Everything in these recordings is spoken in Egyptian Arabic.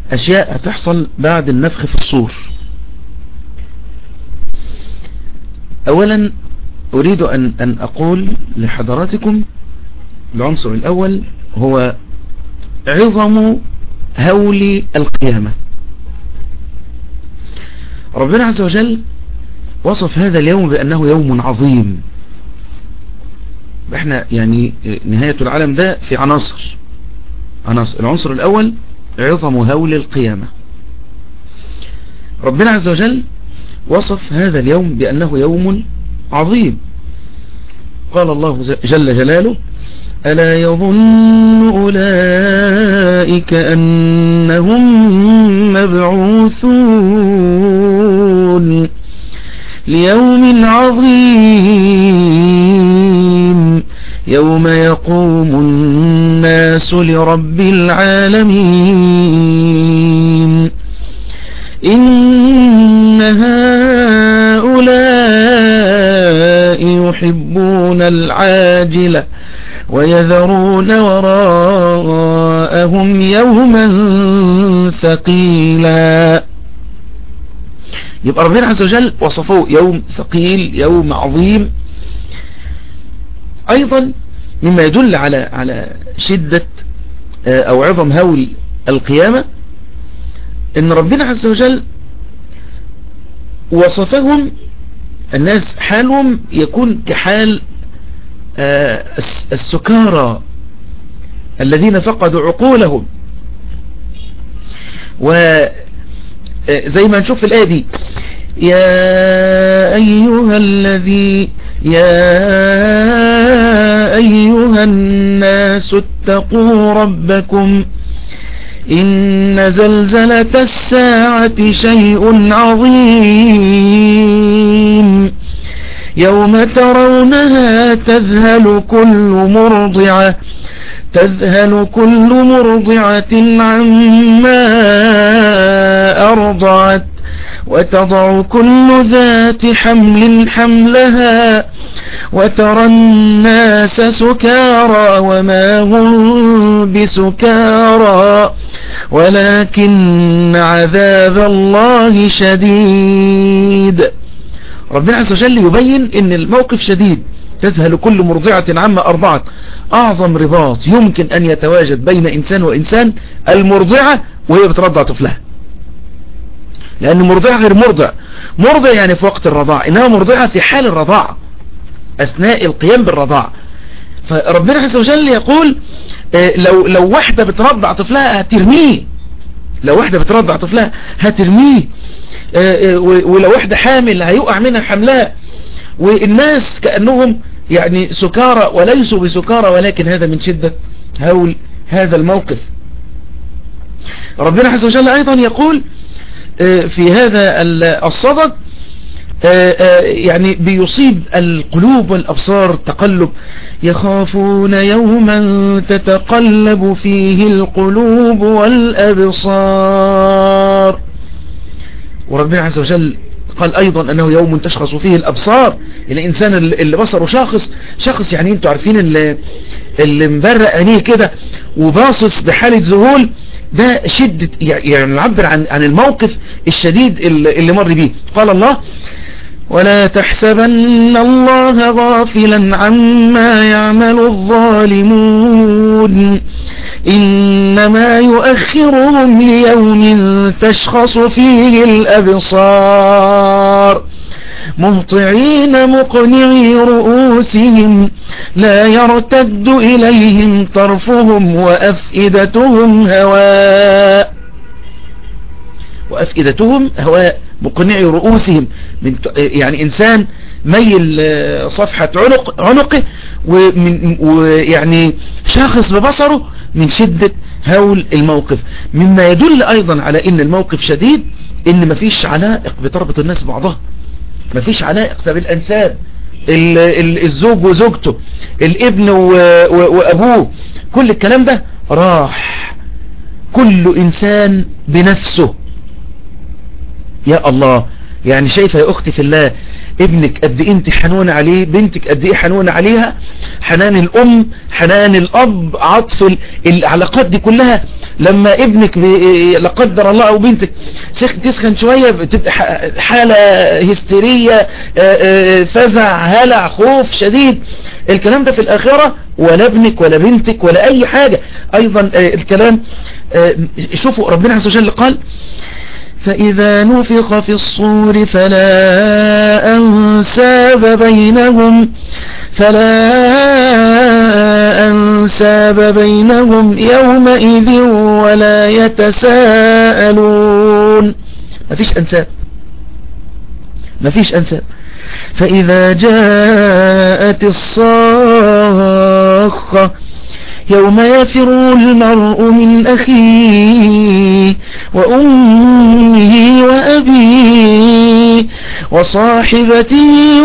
أشياء هتحصل بعد النفخ في الصور أولا أريد أن, أن أقول لحضراتكم العنصر الأول هو عظم هول القيامة ربنا عز وجل وصف هذا اليوم بأنه يوم عظيم احنا يعني نهاية العالم ده في عناصر عناصر العنصر الأول عظم هول القيامة ربنا عز وجل وصف هذا اليوم بأنه يوم عظيم قال الله جل جلاله ألا يظن أولئك أنهم مبعوثون ليوم عظيم يوم يقوم الناس لرب العالمين إن هؤلاء يحبون العاجلة ويذرون وراءهم يوما ثقيلا يبقى ربنا عز وجل وصفوه يوم ثقيل يوم عظيم ايضا مما يدل على على شدة او عظم هول القيامة ان ربنا عز وجل وصفهم الناس حالهم يكون كحال السكارى الذين فقدوا عقولهم وزي ما نشوف في الآية دي يا أيها الذي يا أيها الناس اتقوا ربكم إن زلزلة الساعة شيء عظيم يوم ترونها تذهل كل مرضعة تذهل كل مرضعة عما أرضعت وتضع كل ذات حمل حملها وترى الناس سكارى وما هم بسكارى ولكن عذاب الله شديد ربنا عز وجل يبين ان الموقف شديد تذهل كل مرضعة عما أرضعت أعظم رباط يمكن أن يتواجد بين إنسان وإنسان المرضعة وهي بترضع طفلها لأن مرضعة غير مرضع مرضع يعني في وقت الرضاع إنها مرضعة في حال الرضاعة أثناء القيام بالرضاعة فربنا عز وجل يقول لو لو واحدة بترضع طفلها هترميه لو واحدة بترضع طفلها هترميه ولو واحدة حامل هيقع منها حملها والناس كأنهم يعني سكارى وليسوا بسكارى ولكن هذا من شدة هول هذا الموقف ربنا عز وجل أيضا يقول في هذا الصدد يعني بيصيب القلوب والأبصار تقلب يخافون يوما تتقلب فيه القلوب والأبصار وربنا عز وجل قال أيضا أنه يوم تشخص فيه الأبصار الإنسان اللي بصره شاخص شخص يعني انتوا عارفين اللي, اللي مبرق عينيه كده وباصص بحالة ذهول ده شدة يعني نعبر عن عن الموقف الشديد اللي مر بيه قال الله ولا تحسبن الله غافلا عما يعمل الظالمون إنما يؤخرهم ليوم تشخص فيه الأبصار مهطعين مقنعي رؤوسهم لا يرتد إليهم طرفهم وأفئدتهم هواء وأفئدتهم هواء مقنعي رؤوسهم من يعني إنسان ميل صفحة عنق عنقه ومن ويعني شاخص ببصره من شدة هول الموقف مما يدل أيضا على إن الموقف شديد إن مفيش علائق بتربط الناس بعضها مفيش علائق طب الأنساب الزوج وزوجته الابن وأبوه كل الكلام ده راح كل إنسان بنفسه يا الله يعني شايفة يا أختي في الله ابنك قد إيه انت حنون عليه بنتك قد إيه حنون عليها حنان الأم حنان الأب عطف العلاقات دي كلها لما ابنك لا قدر الله أو بنتك تسخن شوية بتبقى حالة هستيرية فزع هلع خوف شديد الكلام ده في الآخرة ولا ابنك ولا بنتك ولا أي حاجة أيضا الكلام شوفوا ربنا عز وجل قال فإذا نفخ في الصور فلا أنساب بينهم فلا أنساب بينهم يومئذ ولا يتساءلون ما فيش أنساب ما فيش أنساب فإذا جاءت الصاخة يوم يفر المرء من أخيه وأمه وأبيه وصاحبته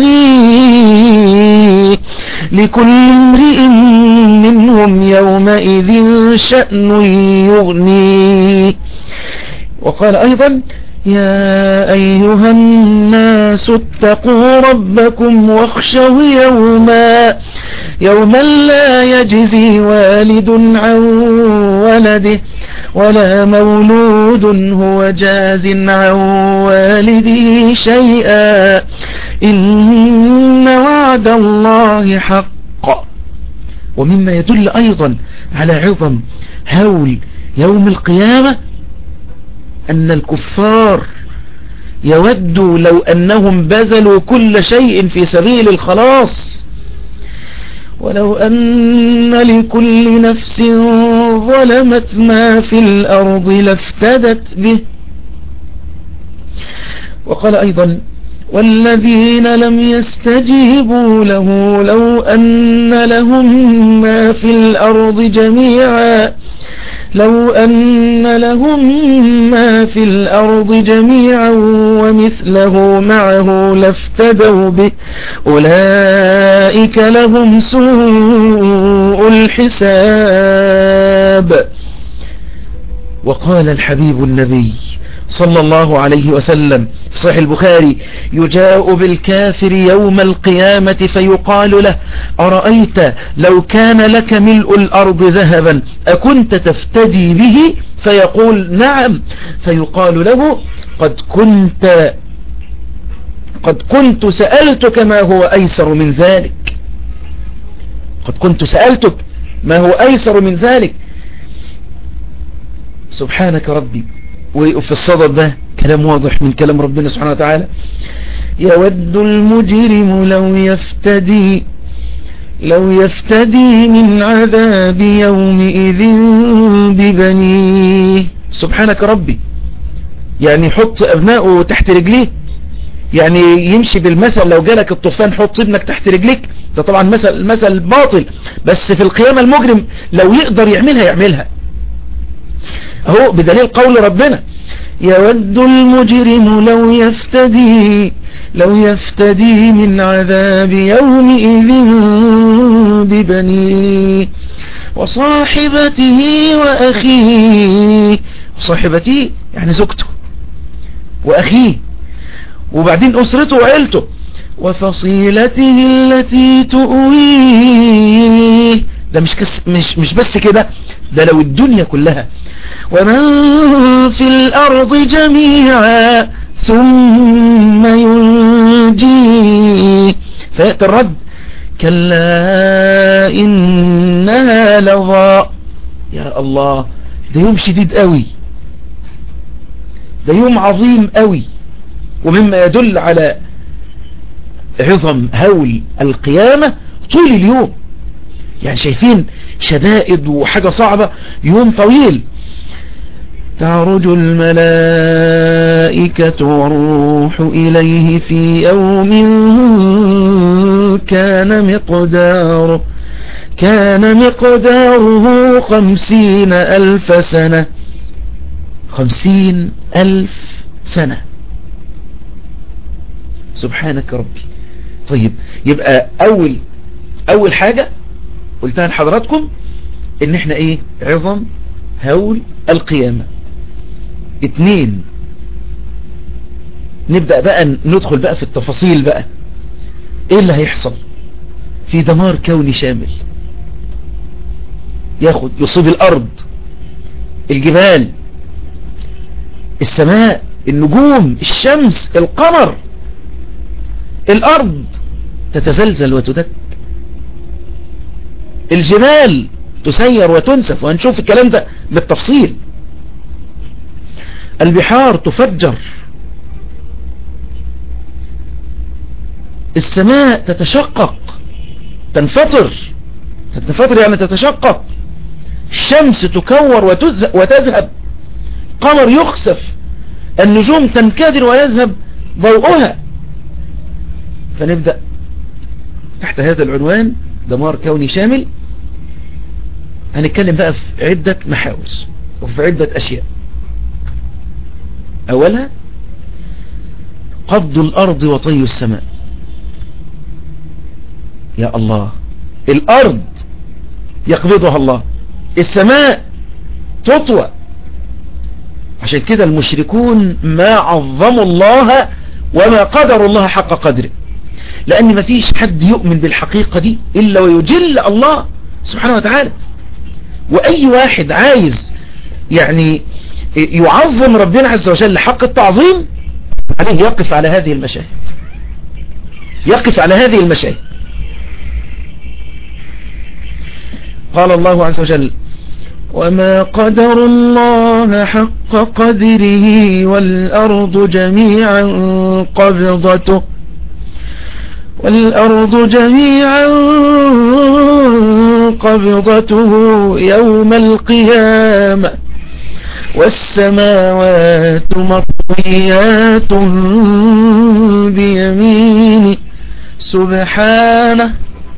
وبنيه لكل امرئ منهم يومئذ شأن يغنيه وقال أيضا يا أيها الناس اتقوا ربكم واخشوا يوما يوما لا يجزي والد عن ولده ولا مولود هو جاز عن والده شيئا إن وعد الله حق ومما يدل أيضا على عظم هول يوم القيامة أن الكفار يودوا لو أنهم بذلوا كل شيء في سبيل الخلاص ولو أن لكل نفس ظلمت ما في الأرض لافتدت به وقال أيضا والذين لم يستجيبوا له لو أن لهم ما في الأرض جميعا لو أن لهم ما في الأرض جميعا ومثله معه لافتدوا به أولئك لهم سوء الحساب وقال الحبيب النبي صلى الله عليه وسلم في صحيح البخاري يجاء بالكافر يوم القيامة فيقال له أرأيت لو كان لك ملء الأرض ذهبا أكنت تفتدي به فيقول نعم فيقال له قد كنت قد كنت سألتك ما هو أيسر من ذلك قد كنت سألتك ما هو أيسر من ذلك سبحانك ربي وفي الصدد ده كلام واضح من كلام ربنا سبحانه وتعالى يود المجرم لو يفتدي لو يفتدي من عذاب يومئذ ببنيه سبحانك ربي يعني حط ابنائه تحت رجليه يعني يمشي بالمثل لو جالك الطوفان حط ابنك تحت رجليك ده طبعا مثل مثل باطل بس في القيامة المجرم لو يقدر يعملها يعملها اهو بدليل قول ربنا يود المجرم لو يفتدي لو يفتدي من عذاب يومئذ ببنيه وصاحبته وأخيه وصاحبته يعني زوجته وأخيه وبعدين أسرته وعيلته وفصيلته التي تؤويه ده مش, كس مش, مش بس كده ده لو الدنيا كلها ومن في الأرض جميعا ثم ينجي فيأتي الرد كلا إنها لظى يا الله ده يوم شديد قوي ده يوم عظيم قوي ومما يدل على عظم هول القيامة طول اليوم يعني شايفين شدائد وحاجة صعبة يوم طويل تعرج الملائكة والروح إليه في يوم كان مقداره كان مقداره خمسين ألف سنة خمسين ألف سنة سبحانك ربي طيب يبقى أول أول حاجة قلتها لحضراتكم ان احنا ايه عظم هول القيامة اتنين نبدأ بقى ندخل بقى في التفاصيل بقى ايه اللي هيحصل في دمار كوني شامل ياخد يصيب الارض الجبال السماء النجوم الشمس القمر الارض تتزلزل وتدك الجبال تسير وتنسف وهنشوف الكلام ده بالتفصيل البحار تفجر السماء تتشقق تنفطر تنفطر يعني تتشقق الشمس تكور وتذهب قمر يخسف النجوم تنكدر ويذهب ضوءها فنبدأ تحت هذا العنوان دمار كوني شامل هنتكلم بقى في عدة محاور وفي عدة أشياء أولها قبض الأرض وطي السماء يا الله الأرض يقبضها الله السماء تطوى عشان كده المشركون ما عظموا الله وما قدروا الله حق قدره لأن ما فيش حد يؤمن بالحقيقة دي إلا ويجل الله سبحانه وتعالى وأي واحد عايز يعني يعظم ربنا عز وجل حق التعظيم عليه يقف على هذه المشاهد يقف على هذه المشاهد قال الله عز وجل وما قدر الله حق قدره والأرض جميعا قبضته والأرض جميعا قبضته يوم القيامة والسماوات مطويات بيمينه سبحانه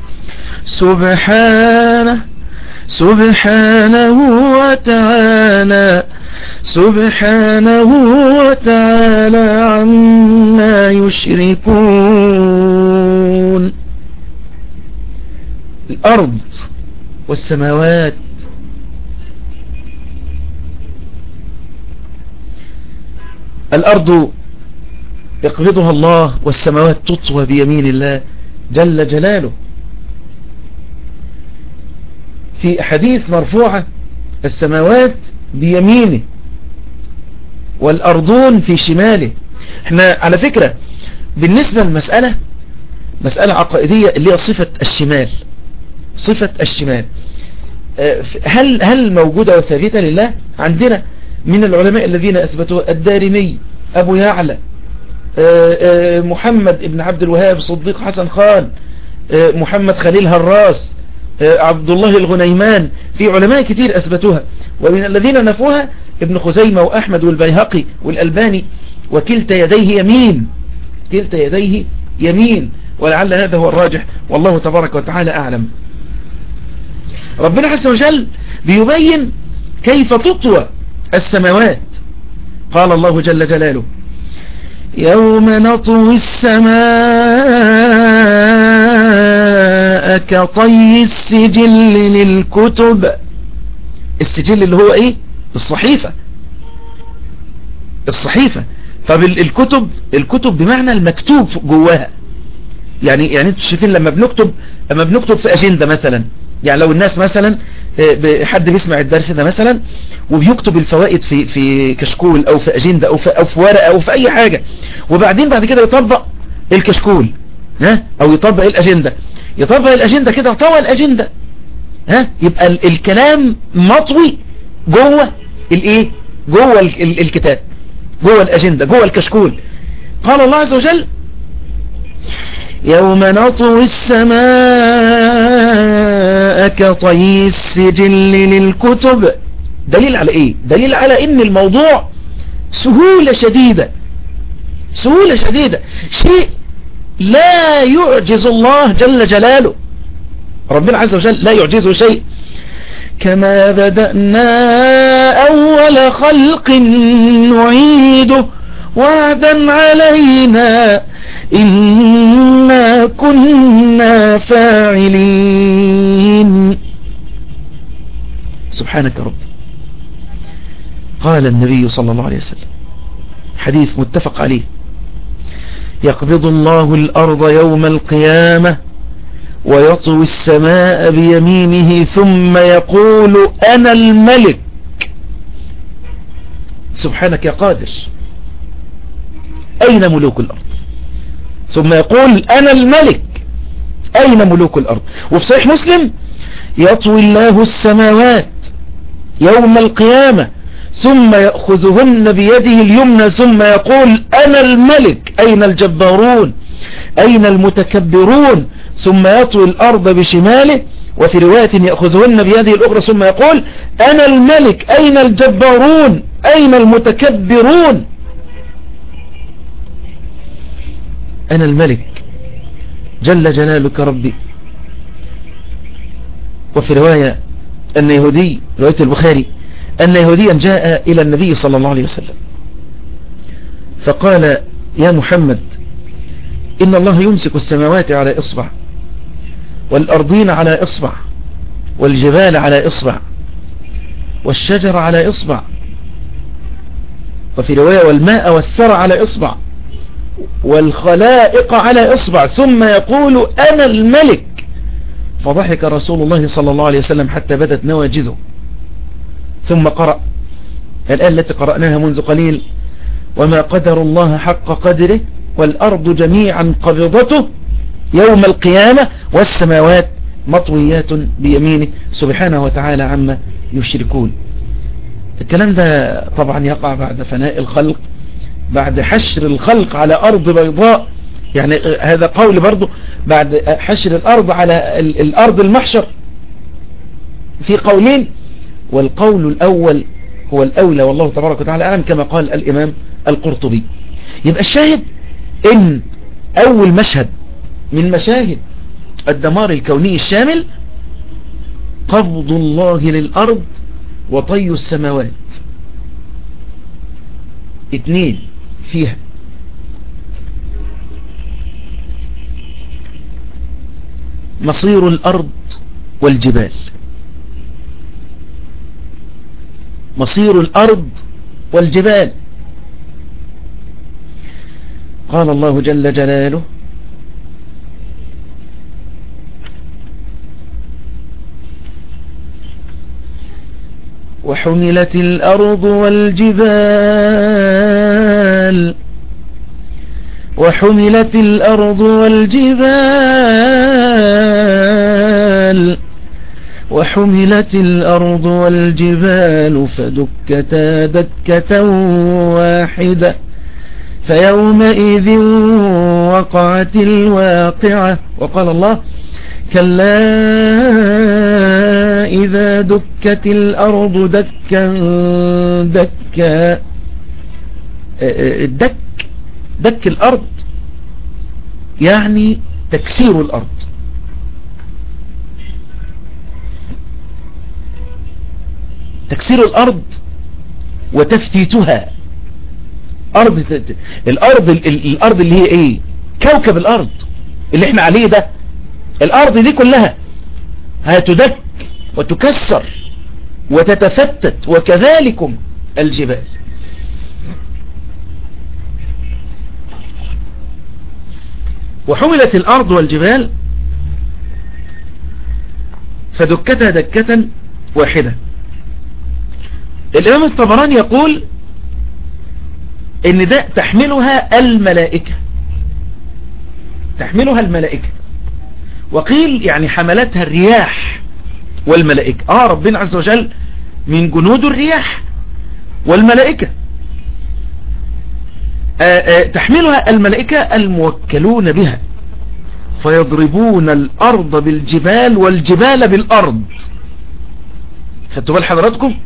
سبحانه سبحانه وتعالى سبحانه وتعالى عما يشركون الأرض والسماوات الأرض يقبضها الله والسماوات تطوى بيمين الله جل جلاله في حديث مرفوعة السماوات بيمينه والأرضون في شماله احنا على فكرة بالنسبة للمسألة مسألة عقائدية اللي هي صفة الشمال صفة الشمال هل هل موجودة وثابتة لله عندنا من العلماء الذين أثبتوا الدارمي أبو يعلى محمد ابن عبد الوهاب صديق حسن خان محمد خليل هراس عبد الله الغنيمان في علماء كتير أثبتوها ومن الذين نفوها ابن خزيمة وأحمد والبيهقي والألباني وكلتا يديه يمين كلتا يديه يمين ولعل هذا هو الراجح والله تبارك وتعالى أعلم ربنا عز وجل بيبين كيف تطوى السماوات قال الله جل جلاله يوم نطوي السماء كطي السجل للكتب السجل اللي هو ايه الصحيفة الصحيفة طب الكتب الكتب بمعنى المكتوب جواها يعني يعني انتوا شايفين لما بنكتب لما بنكتب في اجندة مثلا يعني لو الناس مثلا حد بيسمع الدرس ده مثلا وبيكتب الفوائد في في كشكول او في اجندة او في او في ورقة او في اي حاجة وبعدين بعد كده يطبق الكشكول ها او يطبق الاجندة يطبق الاجندة كده طوى الاجندة ها يبقى ال الكلام مطوي جوه الايه جوه ال ال الكتاب جوه الاجندة جوه الكشكول قال الله عز وجل يوم نطوي السماء كطي السجل للكتب دليل على ايه دليل على ان الموضوع سهولة شديدة سهولة شديدة شيء لا يعجز الله جل جلاله ربنا عز وجل لا يعجزه شيء كما بدأنا أول خلق نعيده وعدا علينا إنا كنا فاعلين سبحانك رب قال النبي صلى الله عليه وسلم حديث متفق عليه يقبض الله الأرض يوم القيامة ويطوي السماء بيمينه ثم يقول أنا الملك سبحانك يا قادر أين ملوك الأرض ثم يقول أنا الملك أين ملوك الأرض وفي صحيح مسلم يطوي الله السماوات يوم القيامة ثم يأخذهن بيده اليمنى ثم يقول أنا الملك أين الجبارون أين المتكبرون ثم يطوي الأرض بشماله وفي رواية يأخذهن بيده الأخرى ثم يقول أنا الملك أين الجبارون أين المتكبرون أنا الملك جل جلالك ربي وفي رواية أن يهودي رواية البخاري أن يهوديا جاء إلى النبي صلى الله عليه وسلم فقال يا محمد إن الله يمسك السماوات على إصبع والأرضين على إصبع والجبال على إصبع والشجر على إصبع وفي رواية والماء والثرى على إصبع والخلائق على إصبع ثم يقول أنا الملك فضحك رسول الله صلى الله عليه وسلم حتى بدت نواجذه ثم قرأ الآية التي قرأناها منذ قليل وما قدر الله حق قدره والأرض جميعا قبضته يوم القيامة والسماوات مطويات بيمينه سبحانه وتعالى عما يشركون الكلام ده طبعا يقع بعد فناء الخلق بعد حشر الخلق على أرض بيضاء يعني هذا قول برضو بعد حشر الأرض على الأرض المحشر في قولين والقول الأول هو الأولى والله تبارك وتعالى أعلم كما قال الإمام القرطبي يبقى الشاهد إن أول مشهد من مشاهد الدمار الكوني الشامل قبض الله للأرض وطي السماوات اتنين فيها مصير الأرض والجبال مصير الأرض والجبال قال الله جل جلاله وحملت الأرض والجبال وحملت الأرض والجبال وحملت الأرض والجبال فدكتا دكة واحدة فيومئذ وقعت الواقعة وقال الله كلا إذا دكت الأرض دكا دكا الدك دك الأرض يعني تكسير الأرض تكسير الأرض وتفتيتها أرض الأرض الأرض اللي هي إيه كوكب الأرض اللي احنا عليه ده الأرض دي كلها هتدك وتكسر وتتفتت وكذلكم الجبال وحملت الأرض والجبال فدكتها دكة واحدة الإمام الطبراني يقول ان ده تحملها الملائكة تحملها الملائكة وقيل يعني حملتها الرياح والملائكة اه ربنا عز وجل من جنود الرياح والملائكة آآ آآ تحملها الملائكة الموكلون بها فيضربون الأرض بالجبال والجبال بالأرض خدتوا بال حضراتكم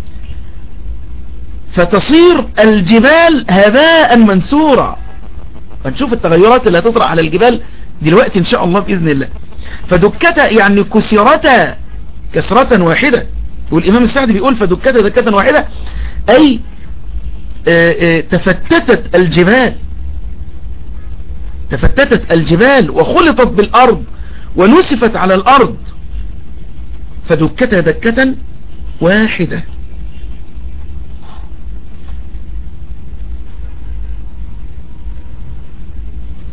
فتصير الجبال هباء منثورا هنشوف التغيرات اللي هتطرح على الجبال دلوقتي ان شاء الله بإذن الله فدكتا يعني كسرتا كسرة واحدة والإمام السعدي بيقول فدكتا دكة واحدة أي آآ آآ تفتتت الجبال تفتتت الجبال وخلطت بالأرض ونسفت على الأرض فدكتا دكة واحدة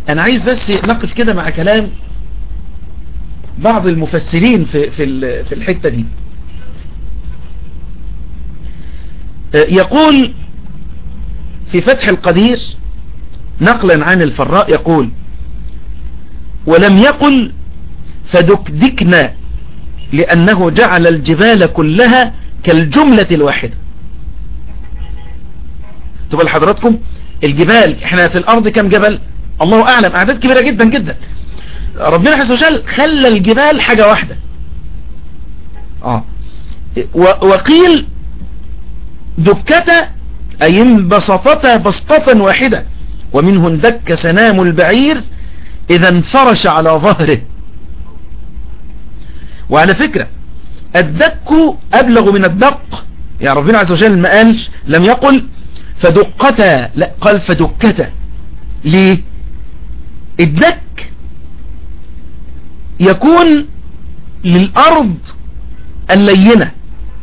انا عايز بس نقف كده مع كلام بعض المفسرين في في في الحتة دي يقول في فتح القدير نقلا عن الفراء يقول ولم يقل فدكدكنا لأنه جعل الجبال كلها كالجملة الواحدة تبقى لحضراتكم الجبال احنا في الأرض كم جبل الله أعلم أعداد كبيرة جدا جدا ربنا عز وجل خلى الجبال حاجة واحدة آه وقيل دكة أي انبسطتا بسطة واحدة ومنه اندك سنام البعير إذا انفرش على ظهره وعلى فكرة الدك أبلغ من الدق يعني ربنا عز وجل ما قالش لم يقل فدقتا لا قال فدكتا ليه الدك يكون للأرض اللينة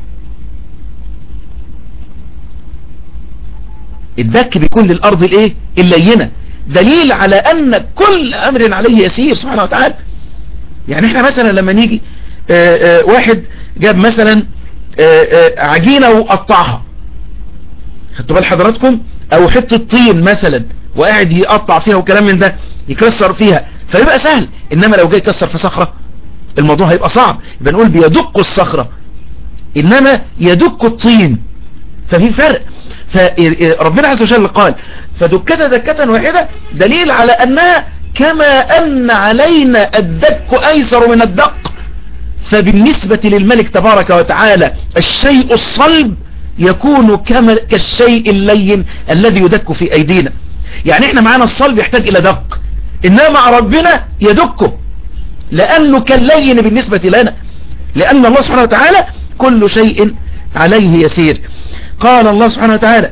الدك بيكون للأرض الايه اللينة دليل على أن كل أمر عليه يسير سبحانه وتعالى يعني احنا مثلا لما نيجي آآ آآ واحد جاب مثلا آآ عجينة وقطعها خدتوا بال حضراتكم او حتة طين مثلا وقاعد يقطع فيها وكلام من ده يكسر فيها فيبقى سهل انما لو جاي يكسر في صخرة الموضوع هيبقى صعب يبقى نقول بيدق الصخرة انما يدق الطين ففي فرق فربنا عز وجل قال فدكة دكة واحدة دليل على انها كما ان علينا الدك ايسر من الدق فبالنسبة للملك تبارك وتعالى الشيء الصلب يكون كما كالشيء اللين الذي يدك في ايدينا يعني احنا معانا الصلب يحتاج الى دق انما مع ربنا يدكه لانه كاللين بالنسبة لنا لان الله سبحانه وتعالى كل شيء عليه يسير قال الله سبحانه وتعالى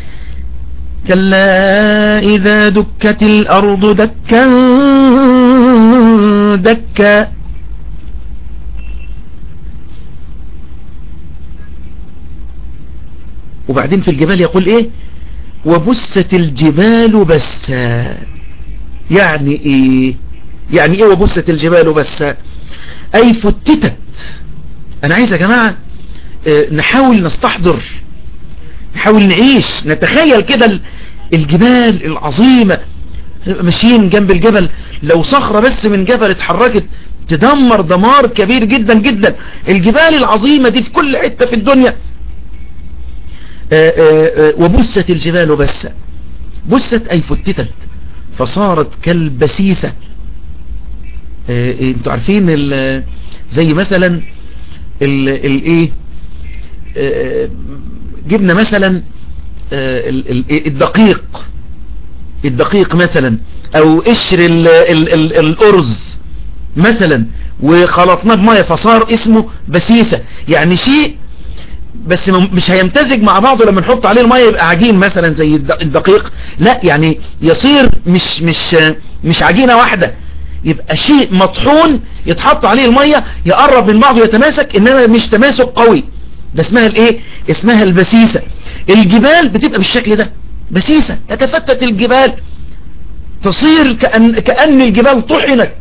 كلا إذا دكت الأرض دكا دكا وبعدين في الجبال يقول ايه وبست الجبال بسا يعني ايه يعني ايه وبست الجبال بسا اي فتتت انا عايز يا جماعة اه نحاول نستحضر نحاول نعيش نتخيل كده الجبال العظيمة ماشيين جنب الجبل لو صخرة بس من جبل اتحركت تدمر دمار كبير جدا جدا الجبال العظيمة دي في كل حتة في الدنيا آآ آآ وبست الجبال بسا بست أي فتتت فصارت كالبسيسة انتوا عارفين زي مثلا الايه جبنا مثلا الدقيق الدقيق مثلا او قشر الارز مثلا وخلطناه بميه فصار اسمه بسيسة يعني شيء بس مش هيمتزج مع بعضه لما نحط عليه الميه يبقى عجين مثلا زي الدقيق لا يعني يصير مش مش مش عجينة واحدة يبقى شيء مطحون يتحط عليه الميه يقرب من بعضه يتماسك انما مش تماسك قوي ده اسمها الايه اسمها البسيسة الجبال بتبقى بالشكل ده بسيسة تتفتت الجبال تصير كأن, كأن الجبال طحنت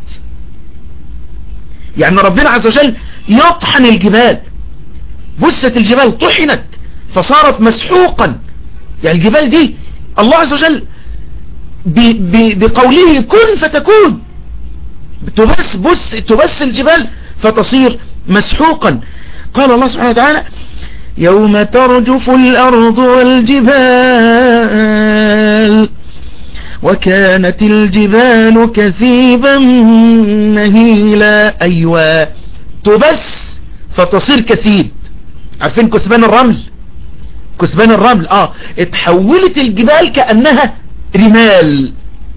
يعني ربنا عز وجل يطحن الجبال بست الجبال طحنت فصارت مسحوقا يعني الجبال دي الله عز وجل بقوله كن فتكون تبس بس تبس الجبال فتصير مسحوقا قال الله سبحانه وتعالى يوم ترجف الأرض والجبال وكانت الجبال كثيبا مهيلا أيوة تبس فتصير كثيب عارفين كثبان الرمل كثبان الرمل اه اتحولت الجبال كأنها رمال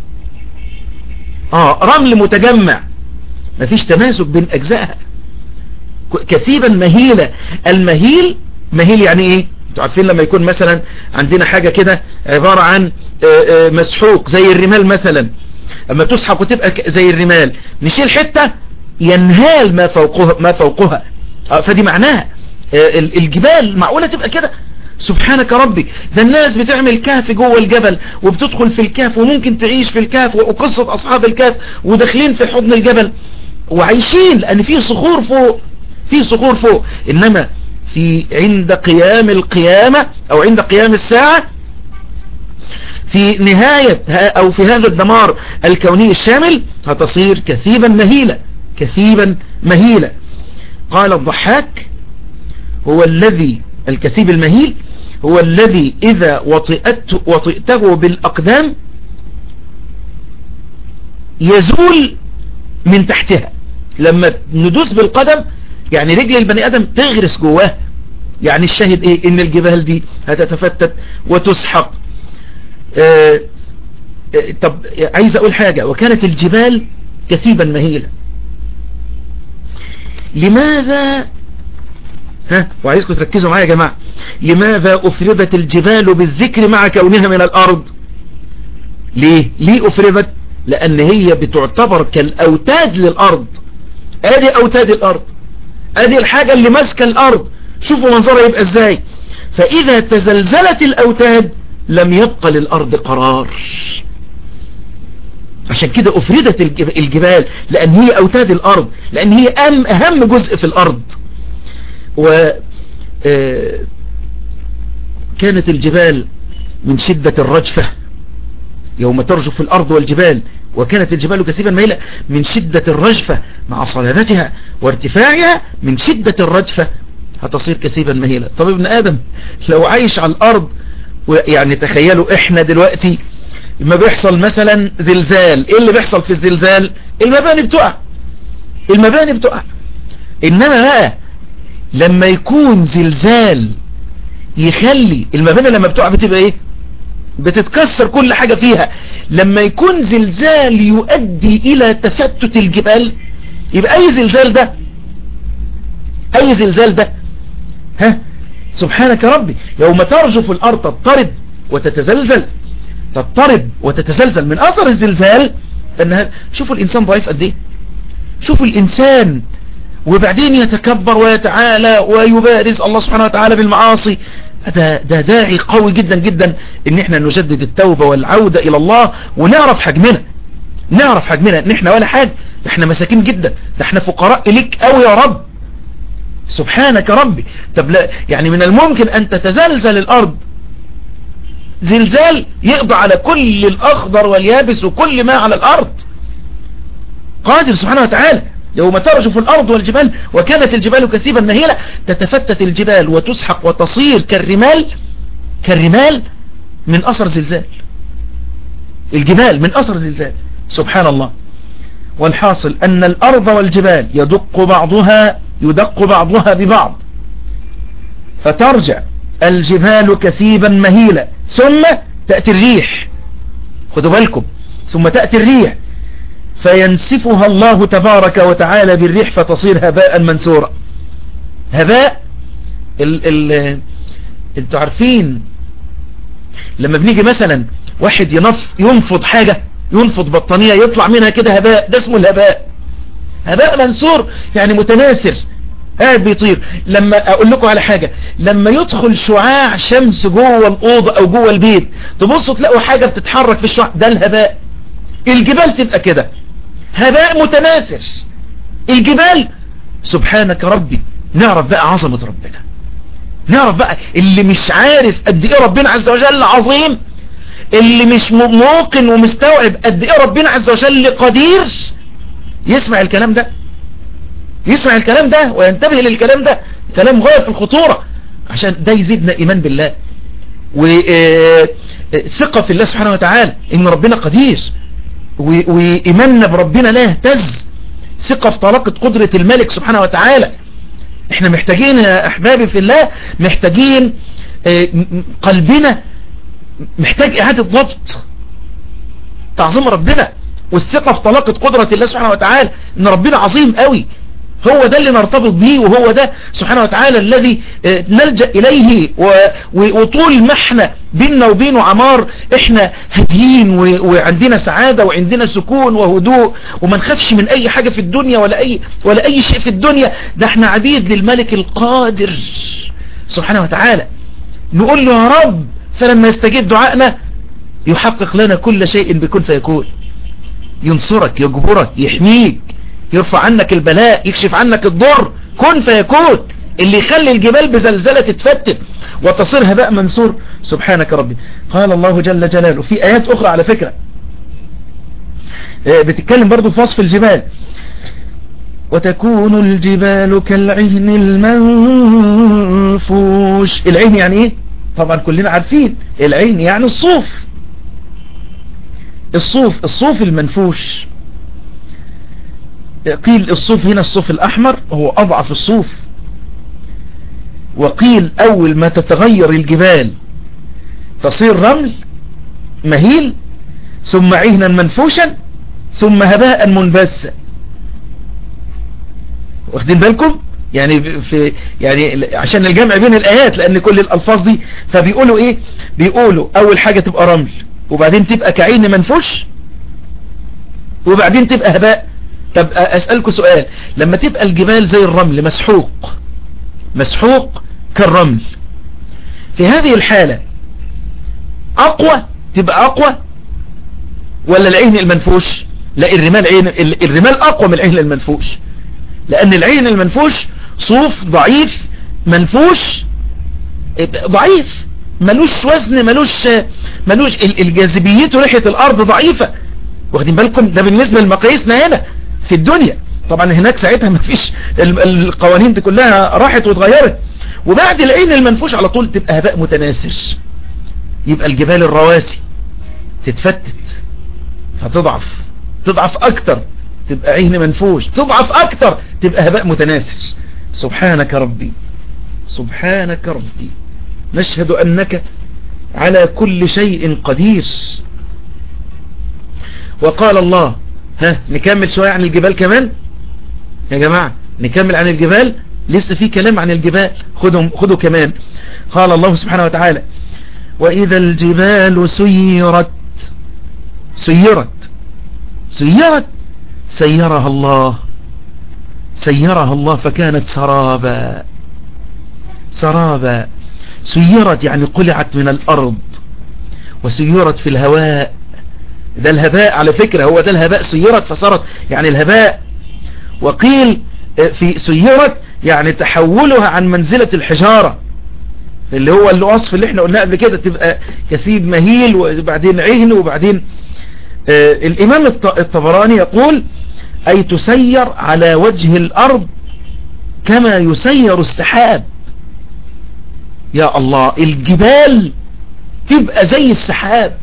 اه رمل متجمع مفيش تماسك بين أجزائها كثيبا مهيلة المهيل مهيل يعني ايه انتوا عارفين لما يكون مثلا عندنا حاجة كده عبارة عن مسحوق زي الرمال مثلا اما تسحق وتبقى زي الرمال نشيل حتة ينهال ما فوقها ما فوقها فدي معناها الجبال معقولة تبقى كده سبحانك ربي ده الناس بتعمل كهف جوه الجبل وبتدخل في الكهف وممكن تعيش في الكهف وقصة أصحاب الكهف وداخلين في حضن الجبل وعايشين لأن في صخور فوق في صخور فوق إنما في عند قيام القيامة أو عند قيام الساعة في نهاية أو في هذا الدمار الكوني الشامل هتصير كثيبا مهيلة كثيبا مهيلة قال الضحاك هو الذي الكثيب المهيل هو الذي إذا وطئت وطئته بالأقدام يزول من تحتها لما ندوس بالقدم يعني رجل البني آدم تغرس جواه يعني الشاهد ايه ان الجبال دي هتتفتت وتسحق اه اه طب عايز اقول حاجة وكانت الجبال كثيبا مهيلة لماذا ها وعايزكم تركزوا معايا يا جماعة لماذا افردت الجبال بالذكر مع كونها من الارض ليه ليه افردت لان هي بتعتبر كالاوتاد للارض ادي اوتاد الارض ادي الحاجة اللي ماسكة الارض شوفوا منظرها يبقى ازاي فاذا تزلزلت الاوتاد لم يبقى للارض قرار عشان كده افردت الجبال لان هي اوتاد الارض لان هي أهم, اهم جزء في الارض و كانت الجبال من شدة الرجفة يوم ترجف الارض والجبال وكانت الجبال كثيبا ميلة من شدة الرجفة مع صلابتها وارتفاعها من شدة الرجفة هتصير كثيبا مهيلة طب ابن ادم لو عايش على الارض يعني تخيلوا احنا دلوقتي لما بيحصل مثلا زلزال ايه اللي بيحصل في الزلزال المباني بتقع المباني بتقع انما بقى لما يكون زلزال يخلي المباني لما بتقع بتبقى ايه بتتكسر كل حاجة فيها لما يكون زلزال يؤدي الى تفتت الجبال يبقى اي زلزال ده اي زلزال ده ها سبحانك ربي يوم ترجف الارض تضطرب وتتزلزل تضطرب وتتزلزل من اثر الزلزال ان شوفوا الانسان ضعيف قد ايه شوفوا الانسان وبعدين يتكبر ويتعالى ويبارز الله سبحانه وتعالى بالمعاصي ده, ده داعي قوي جدا جدا ان احنا نجدد التوبة والعودة الى الله ونعرف حجمنا نعرف حجمنا ان احنا ولا حاجة ده احنا مساكين جدا ده احنا فقراء اليك قوي يا رب سبحانك ربي طب لا يعني من الممكن ان تتزلزل الارض زلزال يقضى على كل الاخضر واليابس وكل ما على الارض قادر سبحانه وتعالى يوم ترجف الارض والجبال وكانت الجبال كثيبا مهيلة تتفتت الجبال وتسحق وتصير كالرمال كالرمال من اثر زلزال الجبال من اثر زلزال سبحان الله والحاصل ان الارض والجبال يدق بعضها يدق بعضها ببعض فترجع الجبال كثيبا مهيلة ثم تأتي الريح خدوا بالكم ثم تأتي الريح فينسفها الله تبارك وتعالى بالريح فتصير هباء منثورا هباء ال ال انتوا عارفين لما بنيجي مثلا واحد ينف ينفض حاجة ينفض بطانية يطلع منها كده هباء ده اسمه الهباء هباء منثور يعني متناثر قاعد بيطير لما اقول لكم على حاجة لما يدخل شعاع شمس جوه الأوضة او جوه البيت تبصوا تلاقوا حاجة بتتحرك في الشعاع ده الهباء الجبال تبقى كده هباء متناثر الجبال سبحانك ربي نعرف بقى عظمة ربنا نعرف بقى اللي مش عارف قد ايه ربنا عز وجل عظيم اللي مش موقن ومستوعب قد ايه ربنا عز وجل قدير يسمع الكلام ده يسمع الكلام ده وينتبه للكلام ده كلام غاية في الخطورة عشان ده يزيدنا ايمان بالله وثقة في الله سبحانه وتعالى ان ربنا قدير وإيماننا بربنا لا يهتز ثقة في طلاقة قدرة الملك سبحانه وتعالى احنا محتاجين يا احبابي في الله محتاجين قلبنا محتاج اعادة ضبط تعظيم ربنا والثقة في طلاقة قدرة الله سبحانه وتعالى ان ربنا عظيم قوي هو ده اللي نرتبط به وهو ده سبحانه وتعالى الذي نلجأ إليه وطول ما احنا بيننا وبينه عمار احنا هاديين وعندنا سعادة وعندنا سكون وهدوء وما نخافش من اي حاجة في الدنيا ولا اي, ولا اي شيء في الدنيا ده احنا عبيد للملك القادر سبحانه وتعالى نقول له يا رب فلما يستجيب دعائنا يحقق لنا كل شيء بكل فيكون ينصرك يجبرك يحميك يرفع عنك البلاء يكشف عنك الضر كن فيكون اللي يخلي الجبال بزلزلة تتفتت وتصير هباء منصور سبحانك ربي قال الله جل جلاله في آيات أخرى على فكرة بتتكلم برضو في وصف الجبال وتكون الجبال كالعهن المنفوش العهن يعني ايه طبعا كلنا عارفين العهن يعني الصوف الصوف الصوف المنفوش قيل الصوف هنا الصوف الأحمر هو أضعف الصوف وقيل أول ما تتغير الجبال تصير رمل مهيل ثم عهنا منفوشا ثم هباء منبثا واخدين بالكم يعني في يعني عشان الجمع بين الآيات لأن كل الألفاظ دي فبيقولوا إيه بيقولوا أول حاجة تبقى رمل وبعدين تبقى كعين منفوش وبعدين تبقى هباء طب أسألكم سؤال لما تبقى الجبال زي الرمل مسحوق مسحوق كالرمل في هذه الحالة أقوى تبقى أقوى ولا العين المنفوش لا الرمال عين الرمال أقوى من العين المنفوش لأن العين المنفوش صوف ضعيف منفوش ضعيف ملوش وزن ملوش ملوش الجاذبيته ناحية الأرض ضعيفة واخدين بالكم ده بالنسبة لمقاييسنا هنا في الدنيا طبعا هناك ساعتها ما فيش القوانين دي كلها راحت واتغيرت وبعد العين المنفوش على طول تبقى هباء متناثر يبقى الجبال الرواسي تتفتت فتضعف تضعف اكتر تبقى عين منفوش تضعف اكتر تبقى هباء متناثر سبحانك ربي سبحانك ربي نشهد انك على كل شيء قدير وقال الله ها نكمل شوية عن الجبال كمان يا جماعة نكمل عن الجبال لسه في كلام عن الجبال خدهم خدوا كمان قال الله سبحانه وتعالى وإذا الجبال سيرت سيرت سيرت سيرها الله سيرها الله فكانت سرابا سرابا سيرت يعني قلعت من الأرض وسيرت في الهواء ده الهباء على فكرة هو ده الهباء سيرت فصارت يعني الهباء وقيل في سيرت يعني تحولها عن منزلة الحجارة اللي هو الوصف اللي احنا قلناه قبل كده تبقى كثيب مهيل وبعدين عهن وبعدين آه الامام الطبراني يقول اي تسير على وجه الارض كما يسير السحاب يا الله الجبال تبقى زي السحاب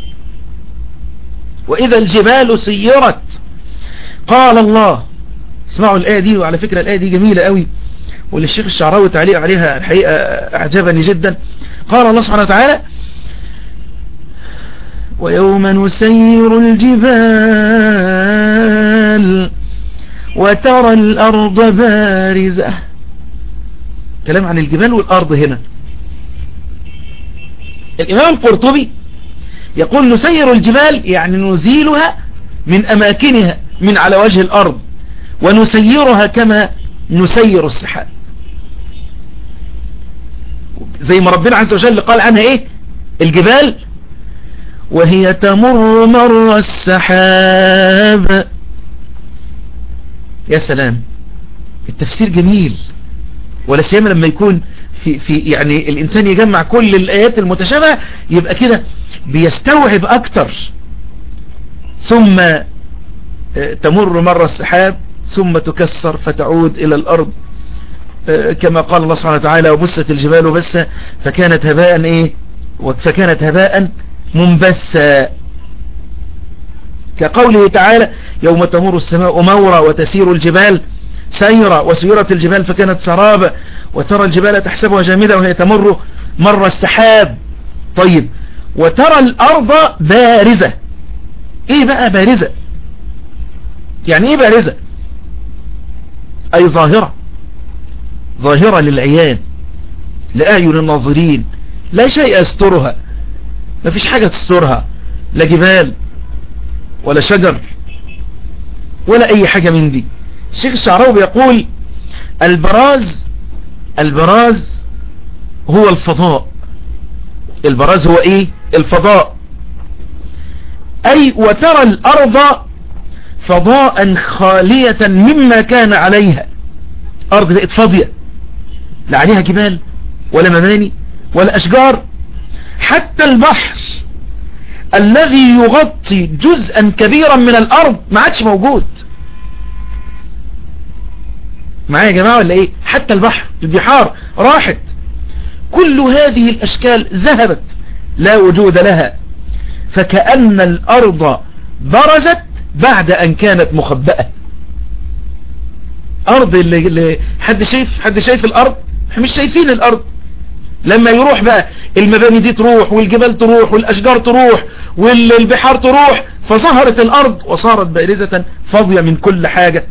وإذا الجبال سيرت قال الله اسمعوا الآية دي وعلى فكرة الآية دي جميلة قوي وللشيخ الشعراوي تعليق عليها الحقيقة أعجبني جدا قال الله سبحانه وتعالى ويوم نسير الجبال وترى الأرض بارزة كلام عن الجبال والأرض هنا الإمام القرطبي يقول نسير الجبال يعني نزيلها من أماكنها من على وجه الأرض ونسيرها كما نسير السحاب زي ما ربنا عز وجل قال عنها ايه الجبال وهي تمر مر السحاب يا سلام التفسير جميل ولا سيما لما يكون في, في يعني الإنسان يجمع كل الآيات المتشابهة يبقى كده بيستوعب أكتر ثم تمر مر السحاب ثم تكسر فتعود إلى الأرض كما قال الله سبحانه وتعالى وبست الجبال بسا فكانت هباء إيه فكانت هباء منبثا كقوله تعالى يوم تمر السماء مورا وتسير الجبال سيرا وسيرت الجبال فكانت سرابا وترى الجبال تحسبها جامدة وهي تمر مر السحاب طيب وترى الأرض بارزة ايه بقى بارزة يعني ايه بارزة اي ظاهرة ظاهرة للعيان لأعين الناظرين لا شيء يسترها ما فيش حاجة تسترها لا جبال ولا شجر ولا اي حاجة من دي الشيخ الشعراوي بيقول البراز البراز هو الفضاء البراز هو ايه الفضاء اي وترى الارض فضاء خالية مما كان عليها ارض بقت فاضية لا عليها جبال ولا مباني ولا اشجار حتى البحر الذي يغطي جزءا كبيرا من الارض ما عادش موجود معايا يا جماعة ولا ايه حتى البحر البحار راحت كل هذه الاشكال ذهبت لا وجود لها فكأن الارض برزت بعد ان كانت مخبأة ارض اللي, اللي حد شايف حد شايف الارض احنا مش شايفين الارض لما يروح بقى المباني دي تروح والجبال تروح والاشجار تروح والبحار تروح فظهرت الارض وصارت بارزة فاضية من كل حاجة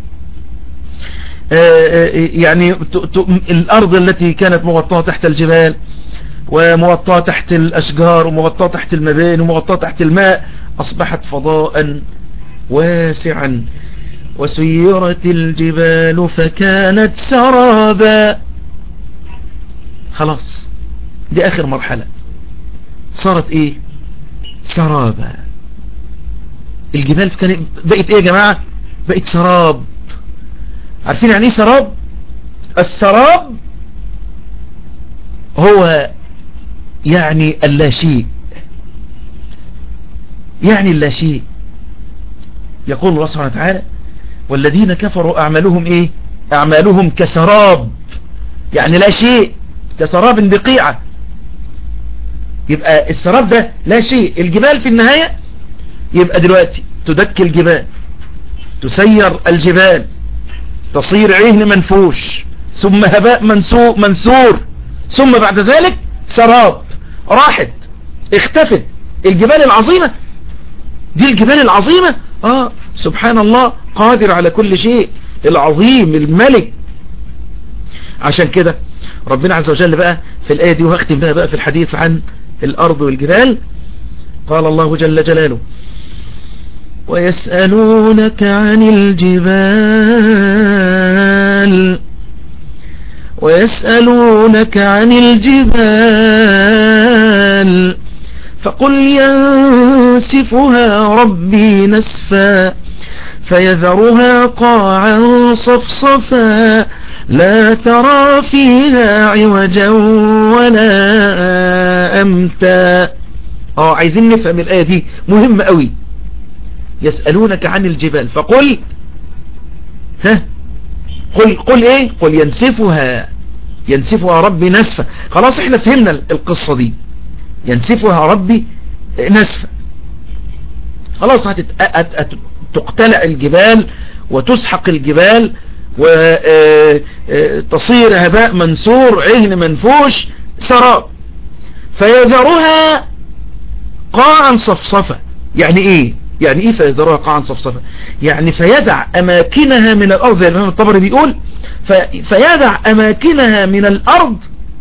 يعني الارض التي كانت مغطاة تحت الجبال ومغطاة تحت الاشجار ومغطاة تحت المباني ومغطاة تحت الماء اصبحت فضاء واسعا وسيرت الجبال فكانت سرابا خلاص دي اخر مرحلة صارت ايه سرابا الجبال كانت بقت ايه يا جماعة بقت سراب عارفين يعني ايه سراب السراب هو يعني اللاشيء يعني اللاشيء يقول الله سبحانه وتعالى والذين كفروا أعمالهم إيه أعمالهم كسراب يعني لا شيء كسراب بقيعة يبقى السراب ده لا شيء الجبال في النهاية يبقى دلوقتي تدك الجبال تسير الجبال تصير عهن منفوش ثم هباء منسوق منسور ثم بعد ذلك سراب راحت اختفت الجبال العظيمة دي الجبال العظيمة اه سبحان الله قادر على كل شيء العظيم الملك عشان كده ربنا عز وجل بقى في الآية دي وهختم بها بقى في الحديث عن الأرض والجبال قال الله جل جلاله ويسألونك عن الجبال ويسألونك عن الجبال فقل ينسفها ربي نسفا فيذرها قاعا صفصفا لا ترى فيها عوجا ولا أمتا اه عايزين نفهم الآية دي مهمة قوي يسألونك عن الجبال فقل ها قل قل ايه قل ينسفها ينسفها ربي نسفا خلاص احنا فهمنا القصة دي ينسفها ربي نسفا خلاص هتقتلع الجبال وتسحق الجبال وتصير هباء منثور عهن منفوش سراب فيذرها قاعا صفصفا يعني ايه يعني ايه فيذرها قاعا صفصفا يعني فيدع اماكنها من الارض زي الامام الطبري بيقول فيدع اماكنها من الارض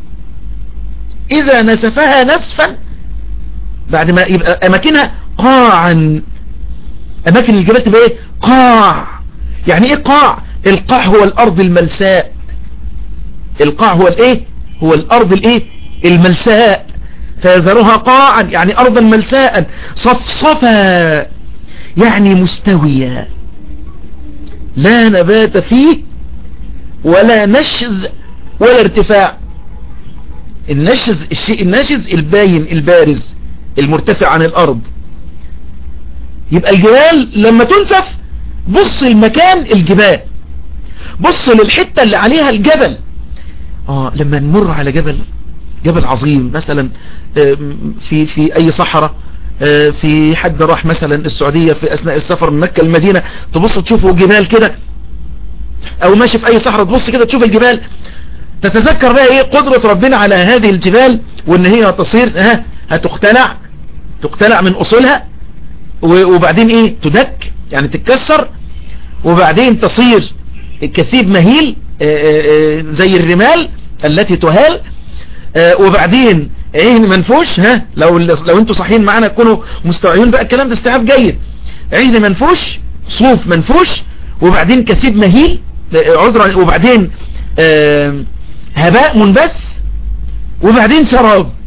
اذا نسفها نسفا بعد ما يبقى اماكنها قاعا اماكن الجبال تبقى ايه قاع يعني ايه قاع القاع هو الارض الملساء القاع هو الايه هو الارض الايه الملساء فيذرها قاعا يعني ارضا ملساء صفصفا يعني مستوية لا نبات فيه ولا نشز ولا ارتفاع النشز الشيء الناشز الباين البارز المرتفع عن الارض يبقى الجبال لما تنسف بص المكان الجبال بص للحتة اللي عليها الجبل اه لما نمر على جبل جبل عظيم مثلا في في اي صحراء في حد راح مثلا السعودية في اثناء السفر من مكة المدينة تبص تشوفوا جبال كده او ماشي في اي صحراء تبص كده تشوف الجبال تتذكر بقى ايه قدرة ربنا على هذه الجبال وان هي تصير ها هتقتلع تقتلع من اصولها وبعدين ايه تدك يعني تتكسر وبعدين تصير كثيب مهيل زي الرمال التي تهال وبعدين عين منفوش ها لو لو انتوا صحيين معانا تكونوا مستوعبين بقى الكلام ده استيعاب جيد عين منفوش صوف منفوش وبعدين كثيب مهيل عذرا وبعدين هباء منبث وبعدين سراب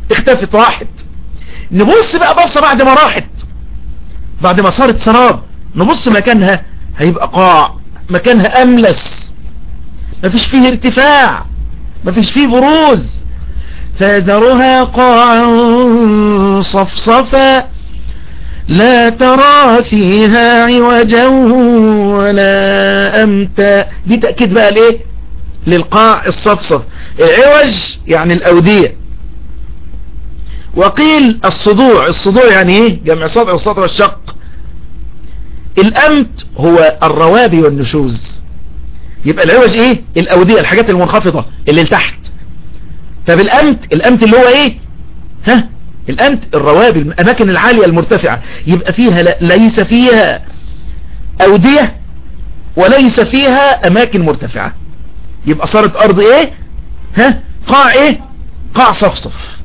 اختفت راحت نبص بقى بصة بعد ما راحت بعد ما صارت سراب نبص مكانها هيبقى قاع مكانها املس مفيش فيه ارتفاع مفيش فيه بروز فذرها قاعا صفصفا لا ترى فيها عوجا ولا أمتا دي تأكيد بقى ليه للقاع الصفصف العوج يعني الأودية وقيل الصدوع الصدوع يعني ايه جمع سطع والسطع والشق الأمت هو الروابي والنشوز يبقى العوج ايه الأودية الحاجات المنخفضة اللي لتحت طب الأمت الأمت اللي هو ايه ها الأمت الروابي الأماكن العالية المرتفعة يبقى فيها ليس فيها أودية وليس فيها أماكن مرتفعة يبقى صارت أرض إيه ها قاع إيه قاع صفصف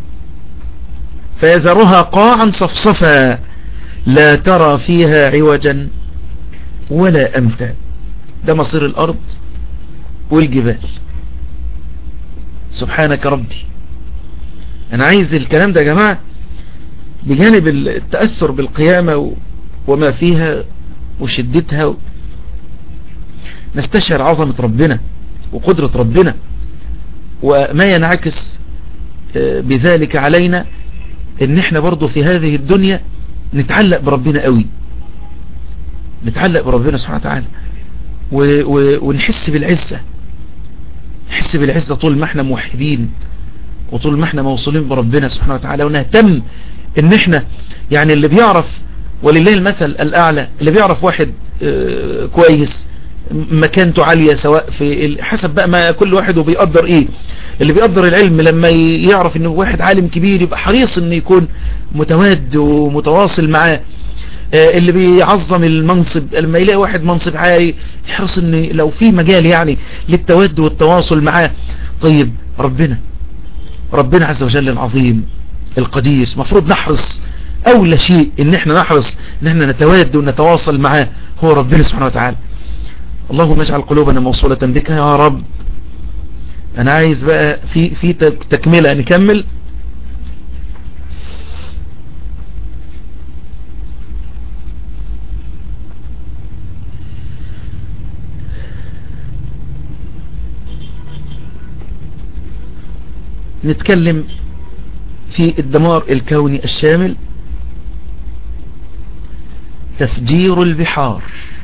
فيذرها قاعا صفصفا لا ترى فيها عوجا ولا أمتا ده مصير الأرض والجبال سبحانك ربي أنا عايز الكلام ده يا جماعة بجانب التأثر بالقيامة وما فيها وشدتها نستشعر عظمة ربنا وقدرة ربنا وما ينعكس بذلك علينا ان احنا برضو في هذه الدنيا نتعلق بربنا قوي نتعلق بربنا سبحانه وتعالى ونحس بالعزة نحس بالعزة طول ما احنا موحدين وطول ما احنا موصولين بربنا سبحانه وتعالى ونهتم ان احنا يعني اللي بيعرف ولله المثل الاعلى اللي بيعرف واحد اه كويس مكانته عالية سواء في حسب بقى ما كل واحد وبيقدر ايه اللي بيقدر العلم لما يعرف انه واحد عالم كبير يبقى حريص انه يكون متواد ومتواصل معاه اه اللي بيعظم المنصب لما يلاقي واحد منصب عالي يحرص ان لو في مجال يعني للتواد والتواصل معاه طيب ربنا ربنا عز وجل العظيم القدير مفروض نحرص اولى شيء ان احنا نحرص ان احنا نتواد ونتواصل معاه هو ربنا سبحانه وتعالى اللهم اجعل قلوبنا موصولة بك يا رب انا عايز بقى في في تكملة نكمل نتكلم في الدمار الكوني الشامل تفجير البحار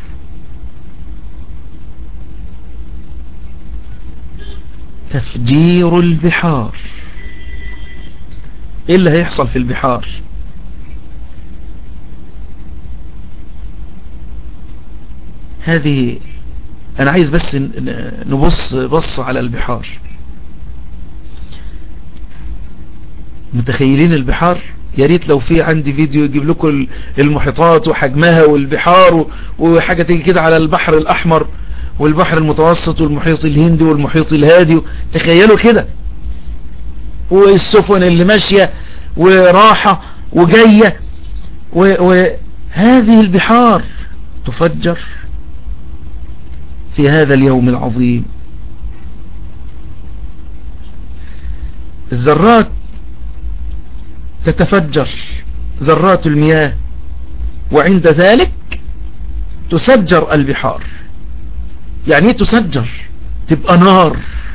تفجير البحار ايه اللي هيحصل في البحار هذه انا عايز بس نبص بص على البحار متخيلين البحار يا ريت لو في عندي فيديو يجيب لكم المحيطات وحجمها والبحار وحاجة تيجي كده على البحر الأحمر والبحر المتوسط والمحيط الهندي والمحيط الهادي تخيلوا كده والسفن اللي ماشية وراحة وجاية وهذه البحار تفجر في هذا اليوم العظيم الذرات تتفجر ذرات المياه وعند ذلك تسجر البحار يعني ايه تسجر تبقى نار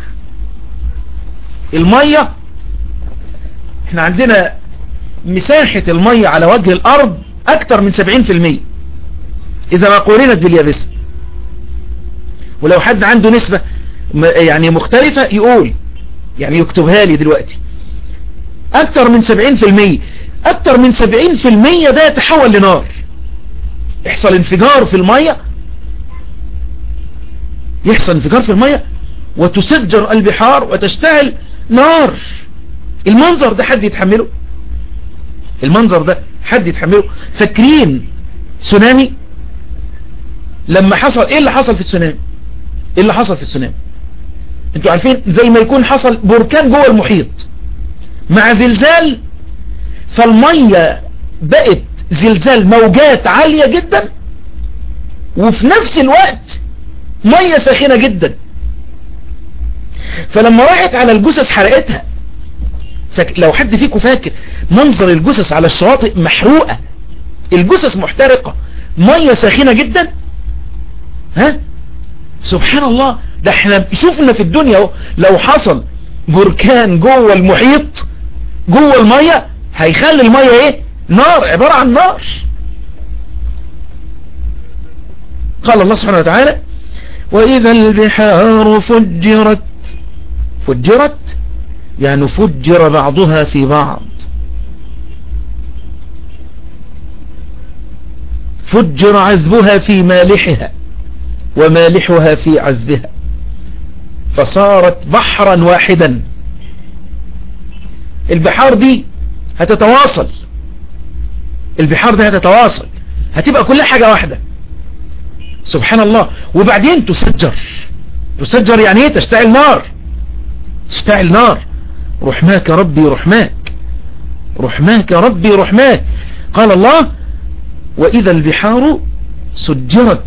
المية احنا عندنا مساحة المية على وجه الارض اكتر من 70% اذا ما قورنت باليابسة ولو حد عنده نسبة يعني مختلفة يقول يعني يكتبها لي دلوقتي اكتر من 70% اكتر من 70% ده يتحول لنار يحصل انفجار في المية يحصل انفجار في المية وتسجر البحار وتشتعل نار المنظر ده حد يتحمله المنظر ده حد يتحمله فاكرين تسونامي لما حصل ايه اللي حصل في التسونامي ايه اللي حصل في التسونامي انتوا عارفين زي ما يكون حصل بركان جوه المحيط مع زلزال فالمية بقت زلزال موجات عالية جدا وفي نفس الوقت مية ساخنة جدا فلما راحت على الجثث حرقتها فك... لو حد فيكم فاكر منظر الجثث على الشواطئ محروقة الجثث محترقة مية ساخنة جدا ها سبحان الله ده احنا شوفنا في الدنيا لو حصل بركان جوه المحيط جوه المية هيخلي المية ايه نار عبارة عن نار قال الله سبحانه وتعالى وإذا البحار فجرت فجرت يعني فجر بعضها في بعض فجر عذبها في مالحها ومالحها في عذبها فصارت بحرا واحدا البحار دي هتتواصل البحار دي هتتواصل هتبقى كل حاجة واحدة سبحان الله وبعدين تسجر تسجر يعني ايه تشتعل نار تشتعل نار رحماك ربي رحماك رحماك ربي رحماك قال الله وإذا البحار سجرت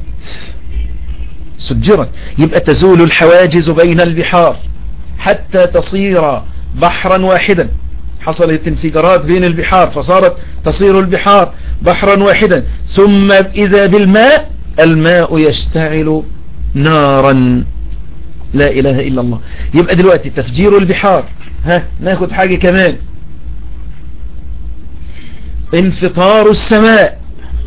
سجرت يبقى تزول الحواجز بين البحار حتى تصير بحرا واحدا حصلت انفجارات بين البحار فصارت تصير البحار بحرا واحدا ثم إذا بالماء الماء يشتعل نارا لا إله إلا الله يبقى دلوقتي تفجير البحار ها ناخد حاجة كمان انفطار السماء